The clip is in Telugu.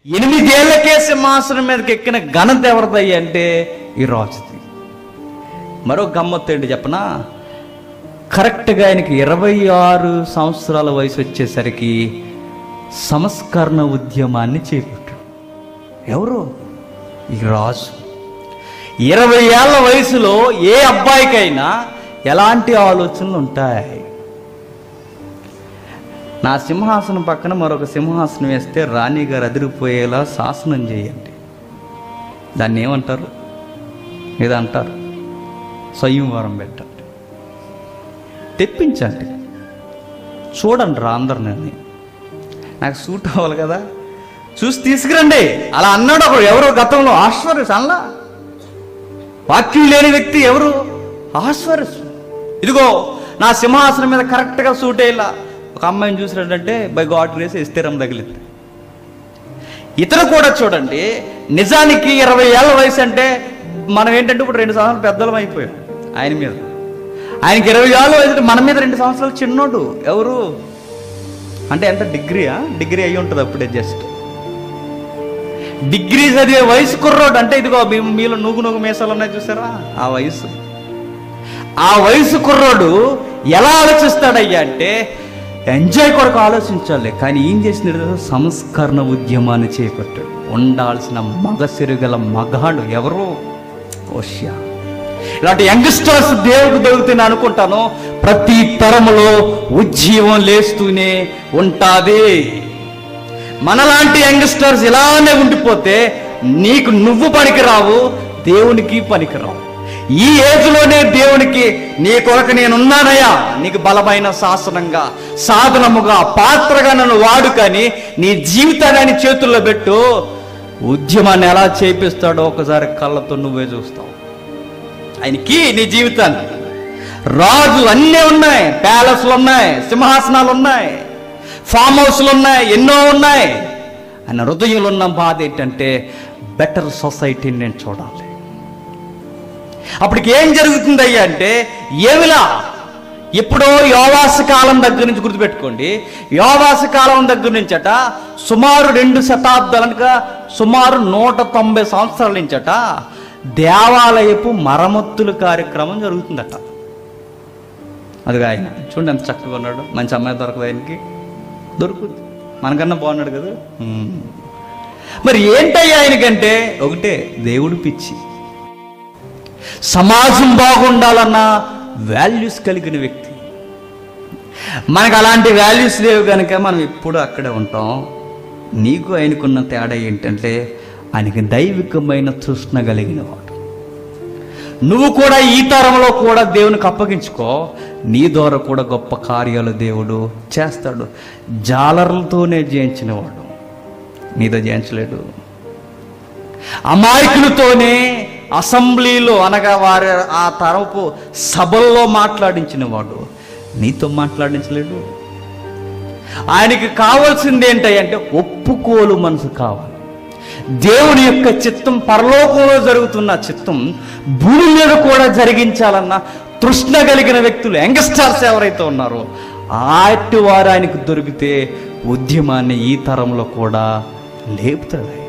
ఎనిమిదేళ్లకే సింహాసనం మీదకి ఎక్కిన ఘనత ఎవరిదయ్యి అంటే ఈ రాజుది మరో గమ్మత్తు ఏంటి చెప్పనా కరెక్ట్గా ఆయనకి ఇరవై ఆరు సంవత్సరాల వయసు వచ్చేసరికి సంస్కరణ ఉద్యమాన్ని చేపట్టాడు ఎవరు ఈ రాజు ఇరవై ఏళ్ల వయసులో ఏ అబ్బాయికైనా ఎలాంటి ఆలోచనలు ఉంటాయి నా సింహాసనం పక్కన మరొక సింహాసనం వేస్తే రాణి గారు అదిరిపోయేలా శాసనం చేయండి దాన్ని ఏమంటారు ఏదో అంటారు సంయమవరం పెట్టండి తెప్పించండి చూడండి రా అందరిని నాకు సూట్ అవ్వాలి కదా చూసి తీసుకురండి అలా అన్నాడు ఒకడు ఎవరో గతంలో ఆశ్వర్యస్ అలా వాక్యం లేని వ్యక్తి ఎవరు ఆశ్వర్యస్ ఇదిగో నా సింహాసనం మీద కరెక్ట్గా సూట్ అయ్యేలా ఒక అమ్మాయిని చూసినట్టంటే బై గాడ్ గ్రేస్ ఇస్తేరం తగిలింది ఇతను కూడా చూడండి నిజానికి ఇరవై ఏళ్ళ వయసు అంటే మనం ఏంటంటే ఇప్పుడు రెండు సంవత్సరాలు పెద్దలం అయిపోయాం ఆయన మీద ఆయనకి ఇరవై ఏళ్ళ వయసు అంటే మన మీద రెండు సంవత్సరాలు చిన్నోడు ఎవరు అంటే ఎంత డిగ్రీయా డిగ్రీ అయ్యి ఉంటుంది అప్పుడే జస్ట్ డిగ్రీ చదివే వయసు కుర్రోడు అంటే ఇదిగో మీ- మీలో నూగు నూగు మీసాలు ఉన్నాయి చూసారా ఆ వయసు ఆ వయసు కుర్రోడు ఎలా ఆలోచిస్తాడయ్యా అంటే ఎంజాయ్ కొరకు ఆలోచించాలి కానీ ఏం చేసిన సంస్కరణ ఉద్యమాన్ని చేపట్టాడు ఉండాల్సిన మగ సిరుగల మగాడు ఎవరు ఓష్యా ఇలాంటి యంగ్స్టర్స్ దేవుడికి దొరుకుతుంది అనుకుంటాను ప్రతి తరములో ఉజ్జీవం లేస్తూనే ఉంటాది మనలాంటి యంగ్స్టర్స్ ఇలానే ఉండిపోతే నీకు నువ్వు పనికిరావు దేవునికి పనికిరావు ఈ ఏజ్లోనే దేవునికి నీ కొరకు నేనున్నానయ్యా నీకు బలమైన శాసనంగా సాధనముగా పాత్రగా నన్ను వాడుకని నీ జీవితాన్ని ఆయన చేతుల్లో పెట్టు ఉద్యమాన్ని ఎలా చేపిస్తాడో ఒకసారి కళ్ళతో నువ్వే చూస్తావు ఆయనకి నీ జీవితాన్ని రాజు అన్నీ ఉన్నాయి ప్యాలెస్లు ఉన్నాయి సింహాసనాలు ఉన్నాయి ఫామ్ హౌస్లు ఉన్నాయి ఎన్నో ఉన్నాయి ఆయన హృదయంలో ఉన్న బాధ ఏంటంటే బెటర్ సొసైటీని నేను చూడాలి అప్పటికి ఏం జరుగుతుంది అయ్యా అంటే ఏమిలా ఎప్పుడో యోవాస కాలం దగ్గర నుంచి గుర్తుపెట్టుకోండి యోవాస కాలం దగ్గర నుంచట సుమారు రెండు శతాబ్దాలనుక సుమారు నూట తొంభై సంవత్సరాల నుంచట దేవాలయపు మరమ్మతుల కార్యక్రమం జరుగుతుందట అదిగా ఆయన చూడండి ఎంత చక్కగా ఉన్నాడు మంచి అమ్మాయి దొరకదు ఆయనకి దొరుకుతుంది మనకన్నా బాగున్నాడు కదా ఉమ్. మరి ఏంటయ్యా ఆయనకంటే ఒకటే దేవుడు పిచ్చి సమాజం బాగుండాలన్న వాల్యూస్ కలిగిన వ్యక్తి మనకు అలాంటి వాల్యూస్ లేవు కనుక మనం ఎప్పుడు అక్కడే ఉంటాం నీకు ఆయనకున్న తేడా ఏంటంటే ఆయనకి దైవికమైన తృష్ణ కలిగిన వాడు నువ్వు కూడా ఈ తరంలో కూడా దేవునికి అప్పగించుకో నీ ద్వారా కూడా గొప్ప కార్యాలు దేవుడు చేస్తాడు జాలర్లతోనే జయించినవాడు నీతో జయించలేడు అమాయకులతోనే అసెంబ్లీలో అనగా వారి ఆ తరపు సభల్లో మాట్లాడించిన వాడు నీతో మాట్లాడించలేడు ఆయనకి కావాల్సింది ఏంటంటే ఒప్పుకోలు మనసు కావాలి దేవుని యొక్క చిత్తం పరలోకంలో జరుగుతున్న చిత్తం భూమి మీద కూడా జరిగించాలన్న తృష్ణ కలిగిన వ్యక్తులు యంగ్స్టర్స్ ఎవరైతే ఉన్నారో ఆటి వారు ఆయనకు దొరికితే ఉద్యమాన్ని ఈ తరంలో కూడా లేపుతాడు ఆయన.